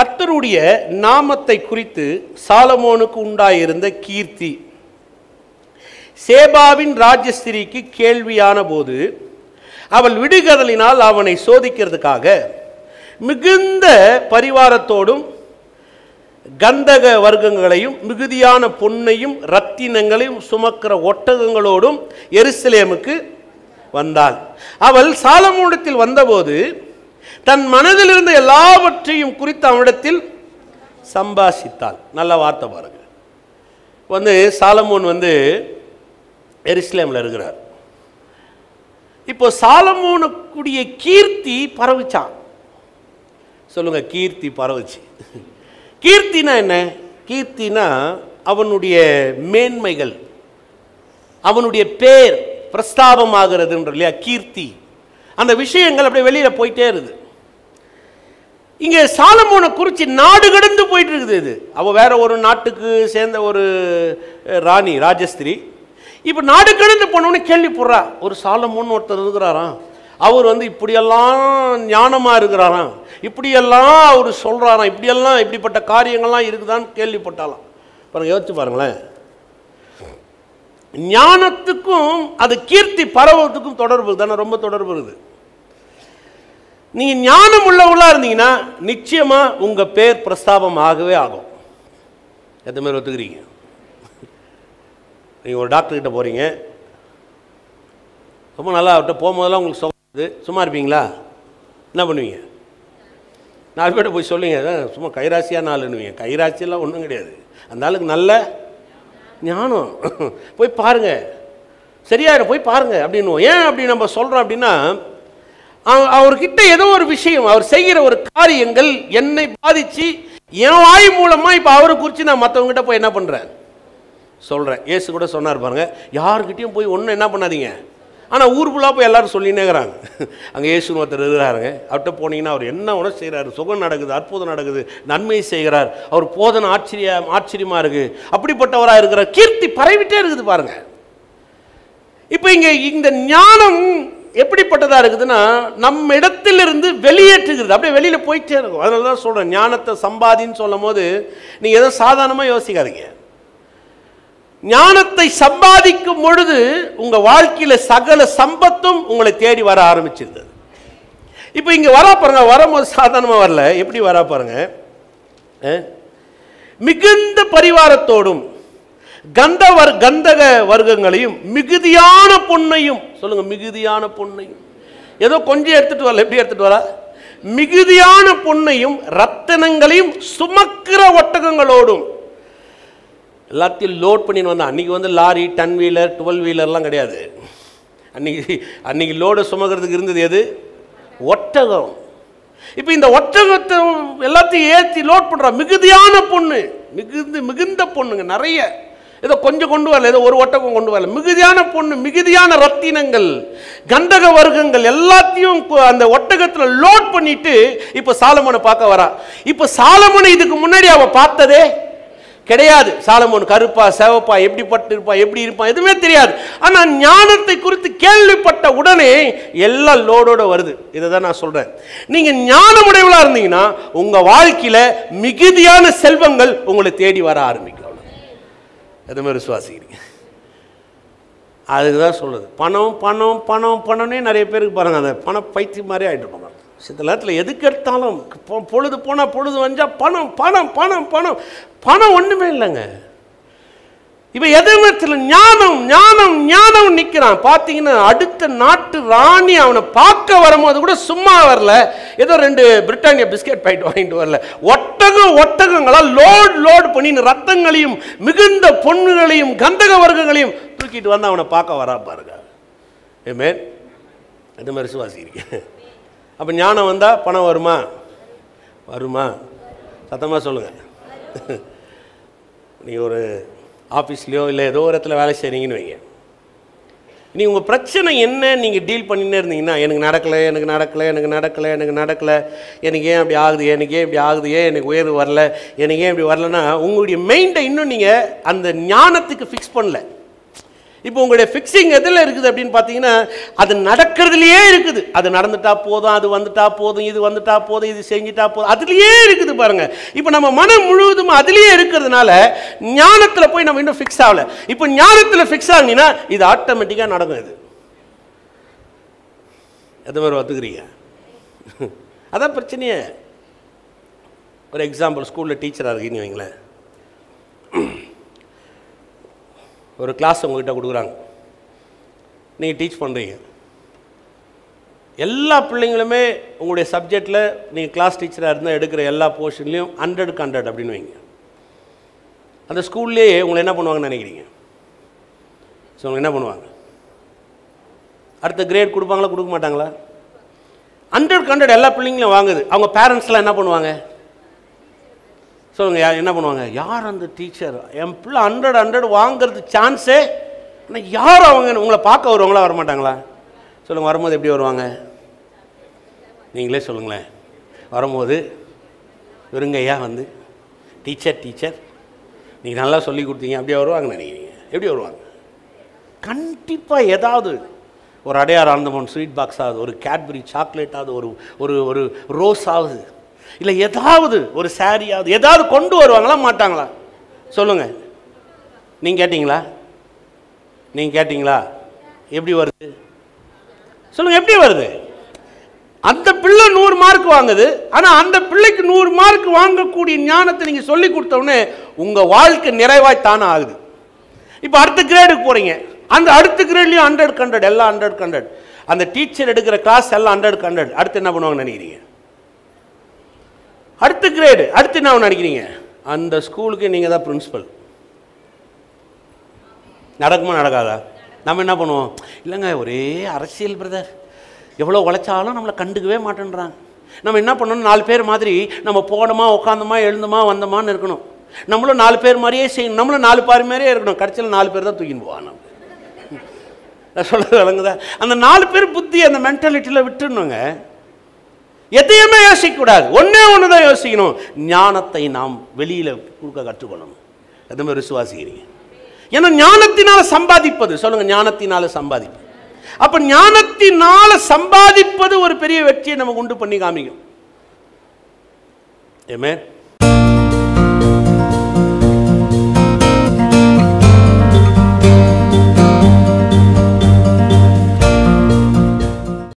கர்த்தருடைய நாமத்தை குறித்து சாலமோனுக்கு உண்டாயிருந்த கீர்த்தி சேபாவின் ராஜஸ்திரிக்கு கேள்வியான போது அவள் விடுகதலினால் அவனை சோதிக்கிறதுக்காக மிகுந்த பரிவாரத்தோடும் கந்தக வர்க்கங்களையும் மிகுதியான பொன்னையும் ரத்தினங்களையும் சுமக்கிற ஒட்டகங்களோடும் எருசலேமுக்கு வந்தாள் அவள் சாலமோனிடத்தில் வந்தபோது தன் மனதில் இருந்த எல்லாவற்றையும் குறித்து அவனிடத்தில் சம்பாஷித்தாள் நல்ல வார்த்தை பாருங்க வந்து சாலமோன் வந்து எருசலேமில் இருக்கிறார் இப்போ சாலமோனுக்குடைய கீர்த்தி பரவுச்சான் சொல்லுங்க கீர்த்தி பரவுச்சு கீர்த்தினா என்ன கீர்த்தினா அவனுடைய மேன்மைகள் அவனுடைய பேர் பிரஸ்தாபமாகிறதுன்ற இல்லையா கீர்த்தி அந்த விஷயங்கள் அப்படியே வெளியில் போயிட்டே இருக்குது இங்கே சாலமோனை குறித்து நாடு கடந்து போயிட்டு இருக்குது இது அவள் வேற ஒரு நாட்டுக்கு சேர்ந்த ஒரு அஹ், ராணி ராஜஸ்திரி இப்போ நாடு கடந்து போனோன்னு கேள்விப்படுறா ஒரு சாலமோன்னு ஒருத்தர் இருக்கிறாராம் அவர் வந்து இப்படியெல்லாம் ஞானமாக இருக்கிறாராம் இப்படியெல்லாம் அவர் சொல்கிறாராம் இப்படியெல்லாம் இப்படிப்பட்ட காரியங்கள்லாம் இருக்குதான்னு கேள்விப்பட்டாலாம் பாருங்க யோசிச்சு பாருங்களேன் ஞானத்துக்கும் அது கீர்த்தி பரவத்துக்கும் தொடர்பு தானே ரொம்ப தொடர்பு இருக்குது நீங்கள் ஞானம் உள்ளவங்களா இருந்தீங்கன்னா நிச்சயமாக உங்கள் பேர் பிரஸ்தாபம் ஆகவே ஆகும் எத்தனை பேர் ஒத்துக்கிறீங்க நீங்கள் ஒரு டாக்டர் கிட்ட போகிறீங்க ரொம்ப நல்லா அவர்கிட்ட போகும்போதெல்லாம் உங்களுக்கு சொல்லுது சும்மா இருப்பீங்களா என்ன பண்ணுவீங்க நாலு பேர்ட்ட போய் சொல்லுங்க அதான் சும்மா கைராசியாக நாளுன்னுவீங்க கைராசியெல்லாம் ஒன்றும் கிடையாது அந்த ஆளுக்கு நல்ல ஞானம் போய் பாருங்க சரியாயிடும் போய் பாருங்க அப்படின்னுவோம் ஏன் அப்படி நம்ம சொல்கிறோம் அப்படின்னா அவ- அவர்கிட்ட ஏதோ ஒரு விஷயம் அவர் செய்கிற ஒரு காரியங்கள் என்னை பாதிச்சு என் வாய் மூலமாக இப்போ அவரை குறித்து நான் மற்றவங்ககிட்ட போய் என்ன பண்ணுறேன் சொல்கிறேன் இயேசு கூட சொன்னார் பாருங்க யாருக்கிட்டையும் போய் ஒன்றும் என்ன பண்ணாதீங்க ஆனால் ஊர் ஃபுல்லாக போய் எல்லாரும் சொல்லினே இருக்கிறாங்க அங்கே இயேசுன்னு ஒருத்தர் இருக்கிறாருங்க அவர்கிட்ட போனீங்கன்னா அவர் என்ன உணவு செய்கிறாரு சுகம் நடக்குது அற்புதம் நடக்குது நன்மை செய்கிறார் அவர் போதனை ஆச்சரிய ஆச்சரியமாக இருக்குது அப்படிப்பட்டவராக இருக்கிறார் கீர்த்தி பரவிட்டே இருக்குது பாருங்க இப்போ இங்கே இந்த ஞானம் எப்படிப்பட்டதா இருக்குதுன்னா நம்ம இடத்திலிருந்து வெளியேற்றுகிறது அப்படியே வெளியில் போயிட்டே இருக்கும் அதனால தான் சொல்கிறேன் ஞானத்தை சம்பாதின்னு சொல்லும் போது நீங்கள் எதோ சாதாரணமாக யோசிக்காதீங்க ஞானத்தை சம்பாதிக்கும் பொழுது உங்க வாழ்க்கையில சகல சம்பத்தும் உங்களை தேடி வர ஆரம்பிச்சிருந்தது இப்போ இங்க வரா பாருங்க வரும்போது சாதாரணமா வரல எப்படி வரா பாருங்க அஹ்? மிகுந்த பரிவாரத்தோடும் கந்தவர் கந்தக வர்க்கங்களையும் மிகுதியான பொன்னையும் சொல்லுங்க மிகுதியான பொன்னையும் ஏதோ கொஞ்சம் எடுத்துட்டு வரல எப்படி எடுத்துட்டு வரா மிகுதியான பொன்னையும் ரத்தனங்களையும் சுமக்கிற ஒட்டகங்களோடும் எல்லாத்தையும் லோட் பண்ணின்னு வந்தான் அன்றைக்கி வந்து லாரி டென் வீலர் டுவெல் வீலர்லாம் கிடையாது அன்றைக்கி அன்றைக்கி லோடு சுமக்கிறதுக்கு இருந்தது எது ஒட்டகம் இப்போ இந்த ஒட்டகத்தை எல்லாத்தையும் ஏற்றி லோட் பண்ணுறா மிகுதியான பொண்ணு மிகுந்து மிகுந்த பொண்ணுங்க நிறைய ஏதோ கொஞ்சம் கொண்டு வரல ஏதோ ஒரு ஒட்டகம் கொண்டு வரல மிகுதியான பொண்ணு மிகுதியான ரத்தினங்கள் கந்தக வர்க்கங்கள் எல்லாத்தையும் கு- அந்த ஒட்டகத்தில் லோட் பண்ணிட்டு இப்போ சாலமோனை பார்க்க வரா இப்போ சாலமோனை இதுக்கு முன்னாடி அவ பார்த்ததே கிடையாது சாலமோன் கருப்பா சேவப்பா எப்படிப்பட்டு இருப்பா எப்படி இருப்பான் எதுவுமே தெரியாது ஆனால் ஞானத்தை குறித்து கேள்விப்பட்ட உடனே எல்லாம் லோடோட வருது இதை தான் நான் சொல்கிறேன் நீங்கள் ஞானமுடையவளாக இருந்தீங்கன்னா உங்கள் வாழ்க்கையில் மிகுதியான செல்வங்கள் உங்களை தேடி வர ஆரம்பிக்கும் எதுவுமே விசுவாசிக்கிறீங்க அதுக்கு தான் சொல்லுது பணம் பணம் பணம் பணம்னே நிறைய பேருக்கு பாருங்க அந்த பண பைத்தியம் மாதிரி ஆகிட்டு இருப்பாங்க சில நேரத்தில் எதுக்கு எடுத்தாலும் பொ- பொழுது போனால் பொழுது வந்தா பணம் பணம் பணம் பணம் பணம் ஒன்றுமே இல்லைங்க இப்போ எதுவுமே தெரியல ஞானம் ஞானம் ஞானம் நிற்கிறான் பார்த்தீங்கன்னா அடுத்த நாட்டு ராணி அவனை பார்க்க வரும்போது கூட சும்மா வரல ஏதோ ரெண்டு பிரிட்டானியா பிஸ்கெட் பாக்கெட் வாங்கிட்டு வரல ஒட்டகம் ஒட்டகங்களா லோட் லோட் பண்ணி ரத்தங்களையும் மிகுந்த பொண்ணுகளையும் கந்தக வர்க்கங்களையும் தூக்கிட்டு வந்து அவனை பார்க்க வரா பாருங்க ஏமே அது மாதிரி சுவாசிக்கிறீங்க அப்போ ஞானம் வந்தால் பணம் வருமா வருமா சத்தமாக சொல்லுங்கள் நீங்கள் ஒரு ஆஃபீஸ்லேயோ இல்லை ஏதோ ஒரு இடத்துல வேலை செய்கிறீங்கன்னு வைங்க நீ உங்கள் பிரச்சனை என்ன நீங்கள் டீல் பண்ணினே இருந்தீங்கன்னா எனக்கு நடக்கலை எனக்கு நடக்கலை எனக்கு நடக்கலை எனக்கு நடக்கலை எனக்கு ஏன் அப்படி ஆகுது எனக்கு ஏன் இப்படி ஆகுது ஏன் எனக்கு உயர்வு வரல எனக்கு ஏன் இப்படி வரலன்னா உங்களுடைய மைண்டை இன்னும் நீங்கள் அந்த ஞானத்துக்கு ஃபிக்ஸ் பண்ணல இப்போ உங்களுடைய ஃபிக்ஸிங் எதில் இருக்குது அப்படின்னு பார்த்தீங்கன்னா அது நடக்கிறதுலையே இருக்குது அது நடந்துட்டா போதும் அது வந்துட்டா போதும் இது வந்துட்டா போதும் இது செஞ்சுட்டா போதும் அதுலேயே இருக்குது பாருங்க இப்போ நம்ம மனம் முழுவதும் அதுலேயே இருக்கிறதுனால ஞானத்தில் போய் நம்ம இன்னும் ஃபிக்ஸ் ஆகல இப்போ ஞானத்தில் ஃபிக்ஸ் ஆகினீங்கன்னா இது ஆட்டோமேட்டிக்காக நடக்கும் இது எது மாதிரி ஒத்துக்கிறீங்க அதான் பிரச்சனையே ஒரு எக்ஸாம்பிள் ஸ்கூலில் டீச்சராக இருக்கீங்க வைங்களேன் ஒரு கிளாஸ் உங்ககிட்ட கொடுக்குறாங்க நீங்கள் டீச் பண்ணுறீங்க எல்லா பிள்ளைங்களுமே உங்களுடைய சப்ஜெக்டில் நீங்கள் கிளாஸ் டீச்சராக இருந்தால் எடுக்கிற எல்லா போர்ஷன்லேயும் ஹண்ட்ரடுக்கு ஹண்ட்ரட் அப்படின்னு வைங்க அந்த ஸ்கூல்லேயே உங்களை என்ன பண்ணுவாங்கன்னு நினைக்கிறீங்க ஸோ அவங்க என்ன பண்ணுவாங்க அடுத்த கிரேட் கொடுப்பாங்களா கொடுக்க மாட்டாங்களா ஹண்ட்ரட் ஹண்ட்ரட் எல்லா பிள்ளைங்களும் வாங்குது அவங்க பேரண்ட்ஸ்லாம் என்ன பண்ணுவாங்க சொல்லுங்க யா- என்ன பண்ணுவாங்க யார் அந்த டீச்சர் என் பிள்ளை ஹண்ட்ரட் ஹண்ட்ரட் வாங்குறது சான்ஸே ஆனால் யார் அவங்க உங்களை பார்க்க வருவாங்களா வர மாட்டாங்களா சொல்லுங்க வரும்போது எப்படி வருவாங்க நீங்களே சொல்லுங்களேன் வரும்போது வெறுங்கையா வந்து டீச்சர் டீச்சர் நீங்கள் நல்லா சொல்லி கொடுத்தீங்க அப்படியே வருவாங்கன்னு நினைக்கிறீங்க எப்படி வருவாங்க கண்டிப்பாக ஏதாவது ஒரு அடையார் ஆனந்தமன் ஸ்வீட் பாக்ஸ் ஆகுது ஒரு கேட்பரி சாக்லேட் ஆகுது ஒரு ஒரு ஒரு ரோஸ் ஆகுது இல்லை ஏதாவது ஒரு saree ஆகுது ஏதாவது கொண்டு வருவாங்களா மாட்டாங்களா சொல்லுங்க நீங்கள் கேட்டிங்களா நீங்கள் கேட்டிங்களா எப்படி வருது சொல்லுங்க எப்படி வருது அந்த பிள்ளை நூறு மார்க் வாங்குது ஆனால் அந்த பிள்ளைக்கு நூறு மார்க் வாங்கக்கூடிய ஞானத்தை நீங்கள் சொல்லி கொடுத்த உடனே உங்கள் வாழ்க்கை நிறைவாய் தானே ஆகுது இப்போ அடுத்த கிரேடுக்கு போகிறீங்க அந்த அடுத்த கிரேட்லேயும் ஹண்ட்ரட் ஹண்ட்ரட் எல்லாம் ஹண்ட்ரட் ஹண்ட்ரட் அந்த டீச்சர் எடுக்கிற கிளாஸ் எல்லாம் ஹண்ட்ரட் ஹண்ட்ரட் அடுத்து என்ன பண்ணுவாங்கன்னு நினைக்கிறீங்க அடுத்த கிரேடு அடுத்து என்ன ஒன்று நினைக்கிறீங்க அந்த ஸ்கூலுக்கு நீங்கள் தான் பிரின்சிபல் நடக்குமா நடக்காதா நம்ம என்ன பண்ணுவோம் இல்லைங்க ஒரே அரசியல் பிரதர் எவ்வளோ உழைச்சாலும் நம்மளை கண்டுக்கவே மாட்டேன்றாங்க நம்ம என்ன பண்ணணும் நாலு பேர் மாதிரி நம்ம போனோமா உட்காந்தோமா எழுந்தோமா வந்தோமான்னு இருக்கணும் நம்மளும் நாலு பேர் மாதிரியே செய்யணும் நம்மளும் நாலு பேர் மாதிரியே இருக்கணும் கடைசியில் நாலு பேர் தான் தூக்கின்னு போவான் நம்ம நான் சொல்கிறது விளங்குதா அந்த நாலு பேர் புத்தி அந்த மென்டாலிட்டியில் விட்டுணுங்க எதையுமே யோசிக்கக்கூடாது ஒன்றே ஒன்று தான் யோசிக்கணும் ஞானத்தை நாம் வெளியில் கொடுக்க கற்றுக்கொள்ளணும் எது மாதிரி விசுவாசிக்கிறீங்க ஏன்னா ஞானத்தினால சம்பாதிப்பது சொல்லுங்க ஞானத்தினால சம்பாதிப்பது அப்ப ஞானத்தினால சம்பாதிப்பது ஒரு பெரிய வெற்றியை நமக்கு உண்டு பண்ணி காமிக்கும் ஏமே